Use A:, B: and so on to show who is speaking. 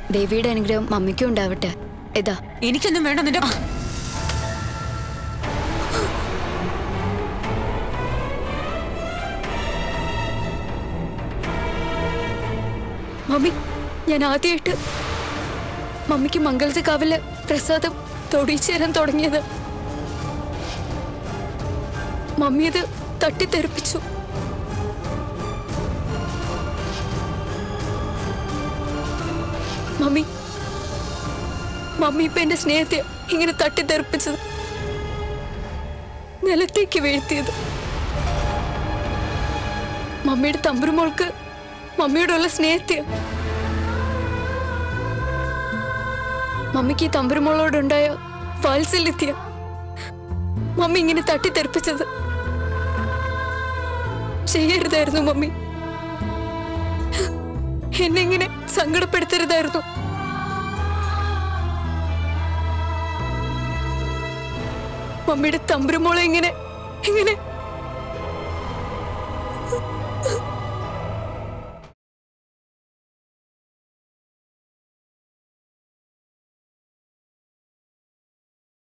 A: ദേവിയുടെ അനുഗ്രഹം മമ്മിക്കും ഉണ്ടാവട്ടെ ഇതാ
B: എനിക്കൊന്നും വേണ്ട നിന്റെ
A: മമ്മി ഞാൻ ആദ്യമായിട്ട് മമ്മിക്ക് മംഗളത്തെ കാവില് പ്രസാദം തൊടിച്ചു തരാൻ തുടങ്ങിയത് മമ്മി അത് തട്ടിത്തെറിപ്പിച്ചു മമ്മി മമ്മി ഇപ്പൊ എന്റെ സ്നേഹത്തെ ഇങ്ങനെ തട്ടിത്തെറിപ്പിച്ചത് നിലത്തേക്ക് വീഴ്ത്തിയത് മമ്മിയുടെ തമ്പുരുമോൾക്ക് മമ്മിയോടുള്ള സ്നേഹത്തെ മമ്മിക്ക് ഈ തമ്പുരുമോളോടുണ്ടായ വാത്സല്യത്തെയ മമ്മി ഇങ്ങനെ തട്ടിത്തെറിപ്പിച്ചത് ചെയ്യരുതായിരുന്നു മമ്മി എന്നെ ഇങ്ങനെ സങ്കടപ്പെടുത്തരുതായിരുന്നു മമ്മിയുടെ തമ്പുരുമോളെ ഇങ്ങനെ ഇങ്ങനെ